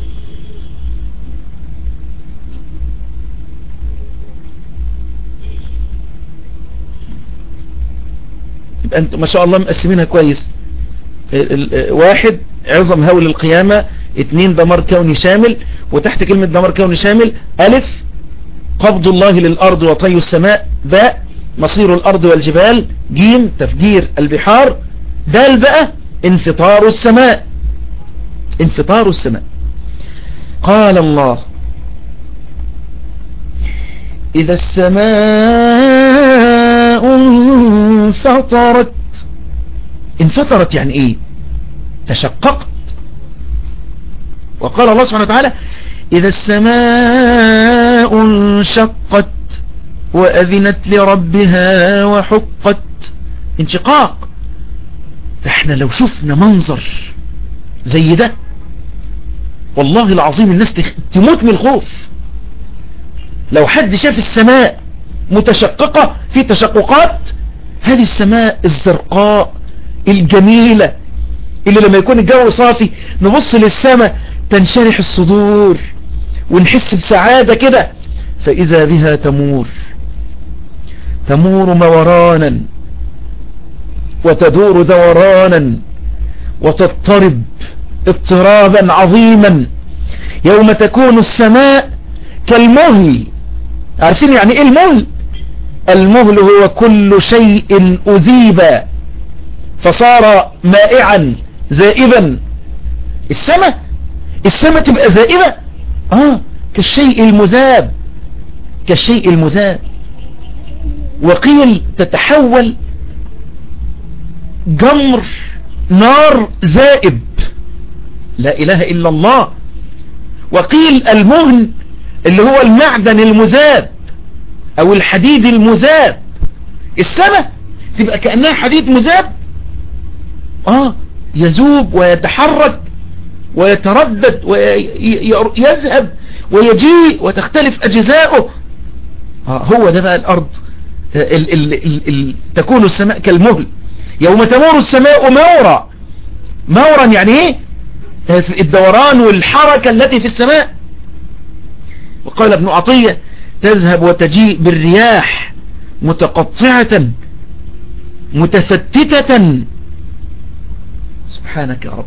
يبقى انتم ما شاء الله مقسمينها كويس واحد عظم هول القيامة اتنين دمار كوني شامل وتحت كلمة دمار كوني شامل ألف قبض الله للأرض وطي السماء باء مصير الأرض والجبال جيم تفجير البحار دال بقى انفطار السماء انفطار السماء قال الله إذا السماء انفطرت انفطرت يعني ايه تشققت وقال الله سبحانه وتعالى إذا السماء انشقت وأذنت لربها وحقت انشقاق احنا لو شفنا منظر زي ده والله العظيم الناس تموت من الخوف لو حد شاف السماء متشققة في تشققات هذه السماء الزرقاء الجميلة اللي لما يكون الجو صافي نبص للسماء تنشرح الصدور ونحس بسعادة كده فإذا بها تمور تمور مورانا وتدور دورانا وتضطرب اضطرابا عظيما يوم تكون السماء كالمهل عارفين يعني ايه المهل المهل هو كل شيء أذيب فصار مائعا ذائبا السماء السماء تبقى ذائبة اه كالشيء المذاب كالشيء المذاب وقيل تتحول جمر نار ذائب لا إله إلا الله وقيل المهن اللي هو المعدن المذاب أو الحديد المذاب السماء تبقى كأنها حديد مذاب آه يذوب ويتحرك ويتردد ويذهب ويجيء وتختلف أجزاؤه آه هو ده بقى الأرض ال ال ال ال تكون السماء كالمهل يوم تمور السماء مورا مورا يعني ايه الدوران والحركة التي في السماء وقال ابن عطية تذهب وتجيء بالرياح متقطعة متفتتة سبحانك يا رب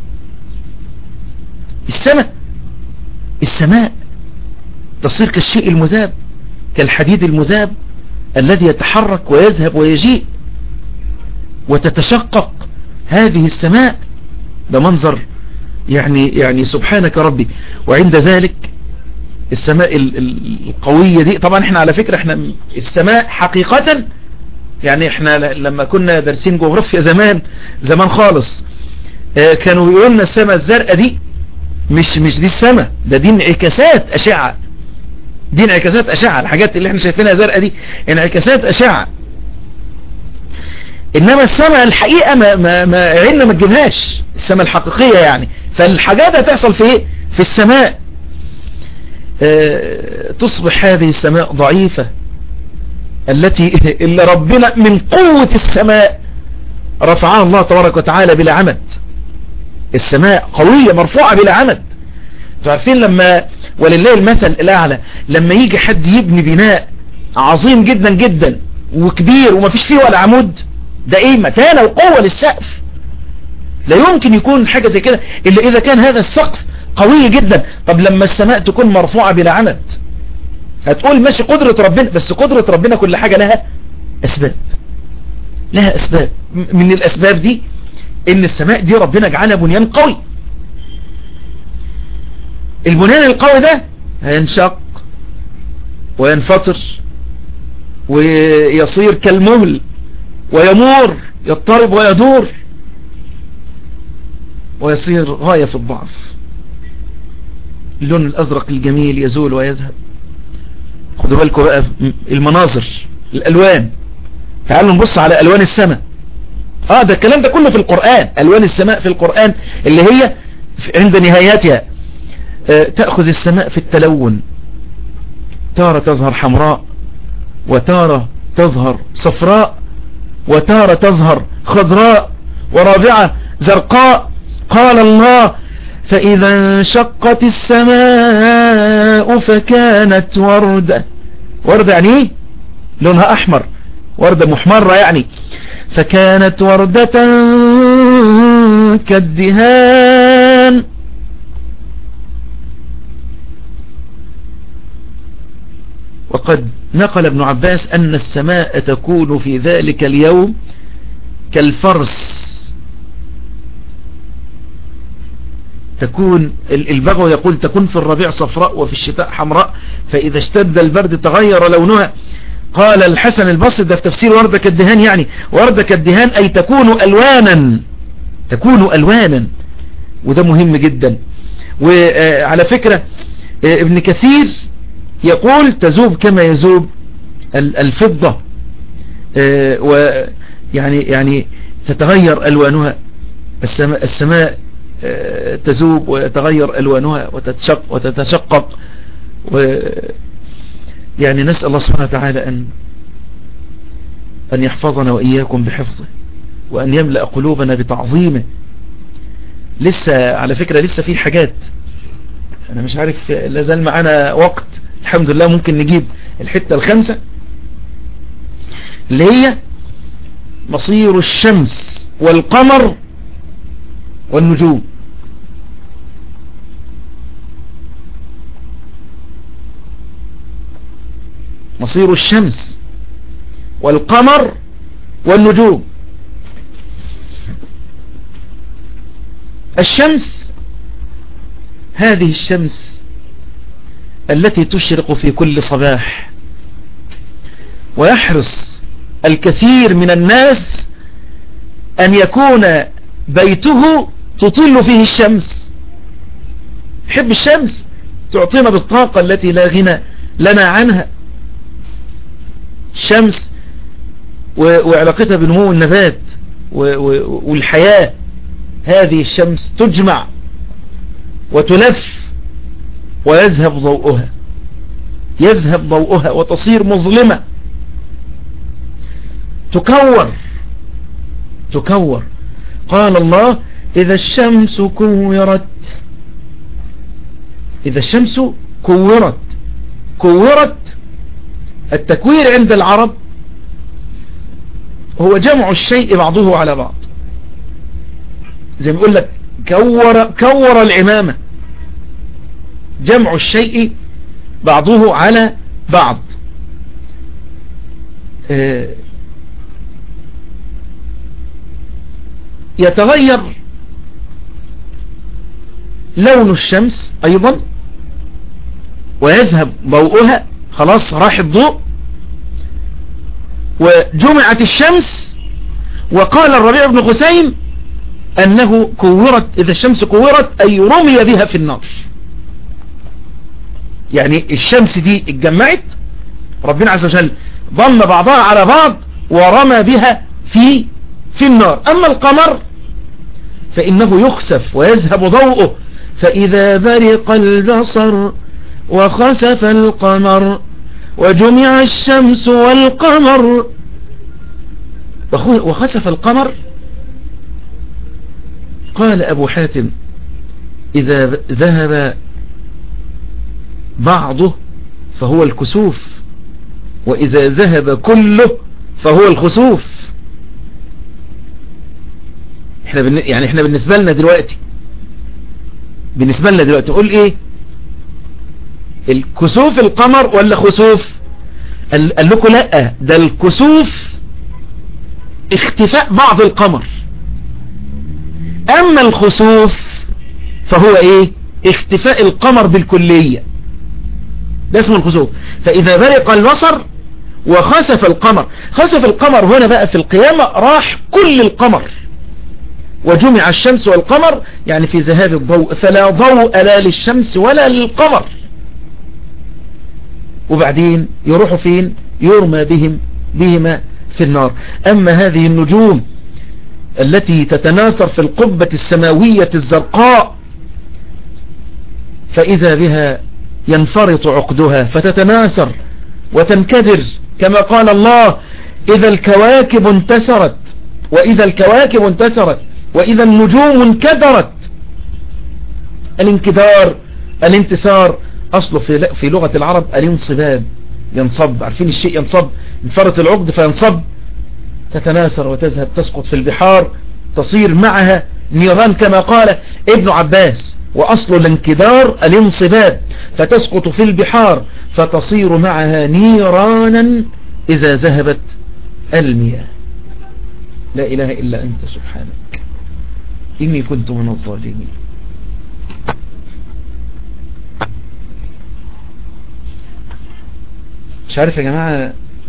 السماء السماء تصير كالشيء المذاب كالحديد المذاب الذي يتحرك ويذهب ويجيء وتتشقق هذه السماء ده منظر يعني يعني سبحانك ربي وعند ذلك السماء القوية دي طبعا احنا على فكرة احنا السماء حقيقة يعني احنا لما كنا دارسين جغرافيا زمان زمان خالص اه كانوا بيقولوا لنا السماء الزرقاء دي مش مش دي السماء ده دي انعكاسات اشعة دي انعكاسات اشعة الحاجات اللي احنا شايفينها زرقاء دي انعكاسات اشعة انما السماء الحقيقة ما, ما, ما عيننا ما تجيبهاش السماء الحقيقية يعني فالحاجات هتحصل في ايه في السماء اه تصبح هذه السماء ضعيفة التي اللي ربنا من قوة السماء رفعها الله تبارك وتعالى بلا عمد السماء قوية مرفوعة بلا عمد تعرفين لما ولله المثل الأعلى لما يجي حد يبني بناء عظيم جدا جدا وكبير وما فيش فيه ولا عمود ده ايه متانة وقوة للسقف لا يمكن يكون حاجة زي كده إلا إذا كان هذا السقف قوي جدا طب لما السماء تكون مرفوعة بلا عمد هتقول ماشي قدرة ربنا بس قدرة ربنا كل حاجة لها أسباب لها أسباب من الأسباب دي إن السماء دي ربنا جعلها بنيان قوي البنيان القوي ده هينشق وينفطر ويصير كالمهل ويمور يضطرب ويدور ويصير غاية في الضعف اللون الأزرق الجميل يزول ويذهب خدوا بالكم بقى المناظر الألوان تعالوا نبص على ألوان السماء اه ده الكلام ده كله في القرآن ألوان السماء في القرآن اللي هي عند نهاياتها آه تأخذ السماء في التلون تارة تظهر حمراء وتارة تظهر صفراء وتارة تظهر خضراء ورابعة زرقاء قال الله فإذا انشقت السماء فكانت وردة وردة يعني ايه لونها أحمر وردة محمرة يعني فكانت وردة كالدهان وقد نقل ابن عباس أن السماء تكون في ذلك اليوم كالفرس تكون البغو يقول تكون في الربيع صفراء وفي الشتاء حمراء فإذا اشتد البرد تغير لونها قال الحسن البصري ده في تفسير وردة كالدهان يعني وردة كالدهان أي تكون ألوانا تكون ألوانا وده مهم جدا وعلى فكرة ابن كثير يقول تذوب كما يذوب الفضة ويعني يعني تتغير ألوانها السماء, السماء تذوب ويتغير ألوانها وتتشق وتتشقق و يعني نسأل الله سبحانه وتعالى أن أن يحفظنا وإياكم بحفظه وأن يملأ قلوبنا بتعظيمه لسه على فكرة لسه في حاجات أنا مش عارف لازال معانا وقت الحمد لله ممكن نجيب الحتة الخامسة اللي هي مصير الشمس والقمر والنجوم مصير الشمس والقمر والنجوم الشمس هذه الشمس التي تشرق في كل صباح ويحرص الكثير من الناس أن يكون بيته تطل فيه الشمس حب الشمس تعطينا بالطاقة التي لا غنى لنا عنها الشمس وعلاقتها بنمو النبات والحياة هذه الشمس تجمع وتلف ويذهب ضوءها يذهب ضوءها وتصير مظلمة تكور تكور قال الله إذا الشمس كورت إذا الشمس كورت كورت التكوير عند العرب هو جمع الشيء بعضه على بعض زي ما يقول لك كور, كور العمامة جمع الشيء بعضه على بعض يتغير لون الشمس أيضا ويذهب ضوءها خلاص راح الضوء وجمعت الشمس وقال الربيع بن خسيم أنه كورت إذا الشمس كورت أي رمي بها في النار يعني الشمس دي اتجمعت ربنا عز وجل ضم بعضها على بعض ورمى بها في في النار أما القمر فإنه يخسف ويذهب ضوءه فإذا برق البصر وخسف القمر وجمع الشمس والقمر وخسف القمر قال أبو حاتم إذا ذهب بعضه فهو الكسوف وإذا ذهب كله فهو الخسوف احنا بن... يعني احنا بالنسبة لنا دلوقتي بالنسبة لنا دلوقتي نقول ايه الكسوف القمر ولا خسوف قال لكم لا ده الكسوف اختفاء بعض القمر اما الخسوف فهو ايه اختفاء القمر بالكلية ده اسمه الخسوف فاذا برق البصر وخسف القمر خسف القمر هنا بقى في القيامة راح كل القمر وجمع الشمس والقمر يعني في ذهاب الضوء فلا ضوء لا للشمس ولا للقمر وبعدين يروحوا فين يرمى بهم بهما في النار أما هذه النجوم التي تتناثر في القبة السماوية الزرقاء فإذا بها ينفرط عقدها فتتناثر وتنكدر كما قال الله إذا الكواكب انتسرت وإذا الكواكب انتسرت وإذا النجوم انكدرت الانكدار الانتصار أصله في في لغة العرب الانصباب ينصب عارفين الشيء ينصب انفرط العقد فينصب تتناثر وتذهب تسقط في البحار تصير معها نيران كما قال ابن عباس وأصل الانكدار الانصباب فتسقط في البحار فتصير معها نيرانا إذا ذهبت المياه لا إله إلا أنت سبحانك إني كنت من الظالمين مش عارف يا جماعة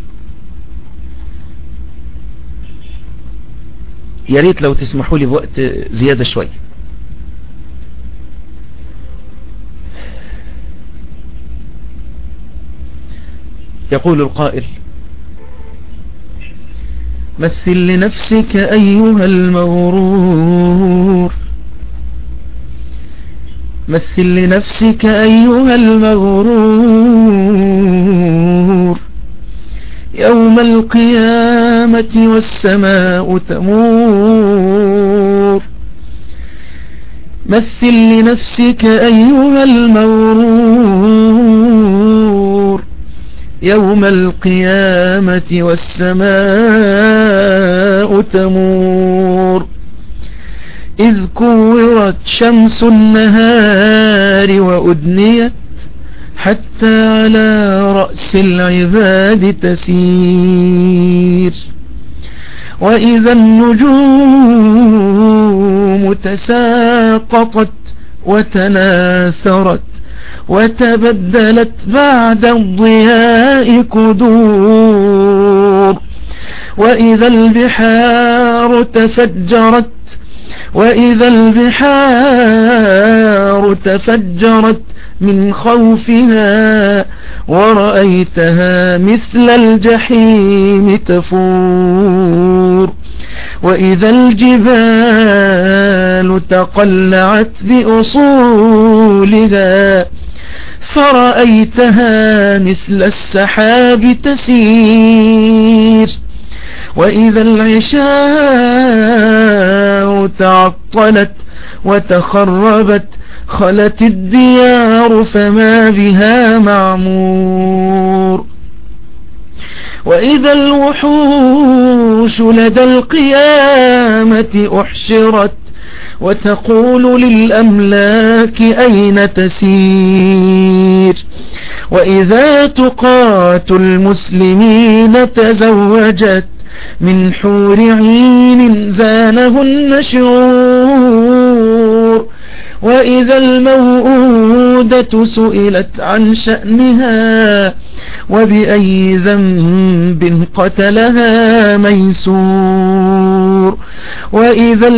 يا ريت لو تسمحوا لي بوقت زيادة شوية يقول القائل مثل لنفسك أيها المغرور مثل لنفسك أيها المغرور يوم القيامة والسماء تمور مثل لنفسك أيها المغرور يوم القيامة والسماء تمور إذ كورت شمس النهار وأدنيت حتى على رأس العباد تسير وإذا النجوم تساقطت وتناثرت وتبدلت بعد الضياء كدور وإذا البحار تفجرت وإذا البحار تفجرت من خوفها ورأيتها مثل الجحيم تفور وإذا الجبال تقلعت بأصولها فرأيتها مثل السحاب تسير وإذا العشاء تعطلت وتخربت خلت الديار فما بها معمور وإذا الوحوش لدى القيامة أحشرت وتقول للأملاك أين تسير وإذا تقات المسلمين تزوجت من حور عين زانهن شعور وإذا الموءودة سئلت عن شأنها وبأي ذنب قتلها ميسور وإذا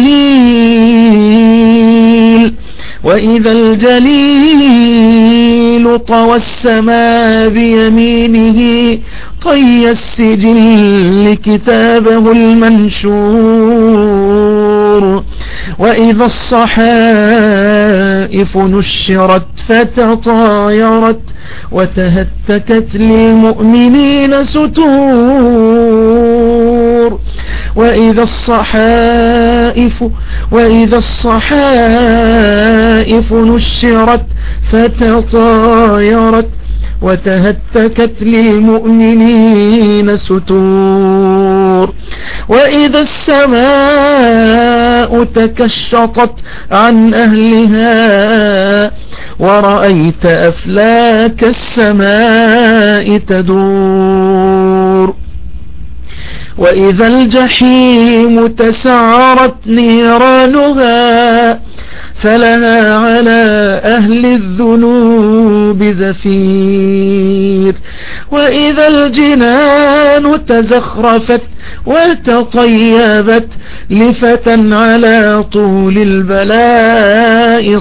الجليل وإذا الجليل المحيل طوى السماء بيمينه طي السجل كتابه المنشور وإذا الصحائف نشرت فتطايرت وتهتكت للمؤمنين ستور وإذا الصحائف وإذا الصحائف نشرت فتطايرت وتهتكت للمؤمنين ستور وإذا السماء تكشطت عن أهلها ورأيت أفلاك السماء تدور وإذا الجحيم تسعرت نيرانها فلها على أهل الذنوب زفير وإذا الجنان تزخرفت وتطيبت لفتى على طول البلاء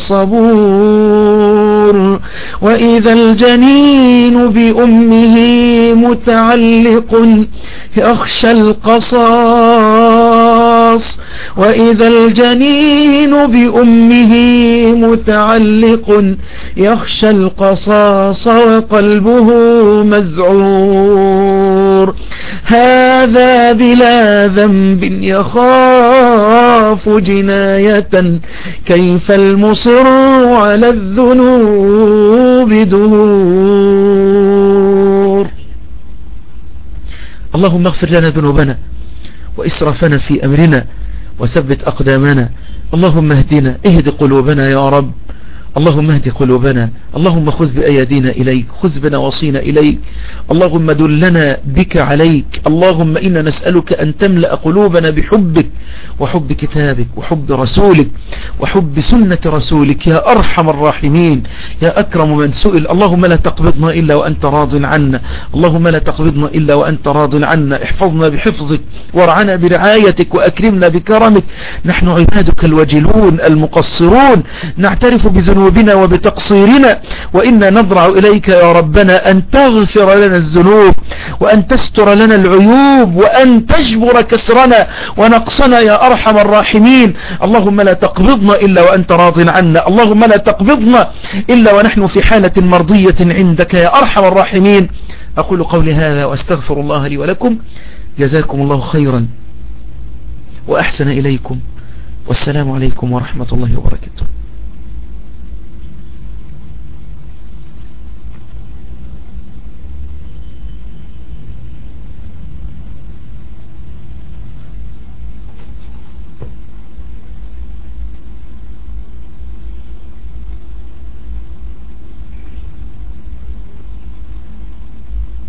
صبور وإذا الجنين بأمه متعلق يخشى القصاص وإذا الجنين بأمه متعلق يخشى القصاص وقلبه مزعور هذا بلا ذنب يخاف جناية كيف المصر على الذنوب دور اللهم اغفر لنا ذنوبنا وإسرافنا في أمرنا وثبت أقدامنا اللهم اهدنا اهد قلوبنا يا رب اللهم اهد قلوبنا اللهم خذ بأيدينا إليك خذ بنواصينا إليك اللهم دلنا بك عليك اللهم إنا نسألك أن تملأ قلوبنا بحبك وحب كتابك وحب رسولك وحب سنة رسولك يا أرحم الراحمين يا أكرم من سئل اللهم لا تقبضنا إلا وأنت راض عنا اللهم لا تقبضنا إلا وأنت راض عنا احفظنا بحفظك وارعنا برعايتك وأكرمنا بكرمك نحن عبادك الوجلون المقصرون نعترف بذنوبنا بذنوبنا وبتقصيرنا وإنا نضرع إليك يا ربنا أن تغفر لنا الذنوب وأن تستر لنا العيوب وأن تجبر كسرنا ونقصنا يا أرحم الراحمين اللهم لا تقبضنا إلا وأنت راض عنا اللهم لا تقبضنا إلا ونحن في حالة مرضية عندك يا أرحم الراحمين أقول قولي هذا وأستغفر الله لي ولكم جزاكم الله خيرا وأحسن إليكم والسلام عليكم ورحمة الله وبركاته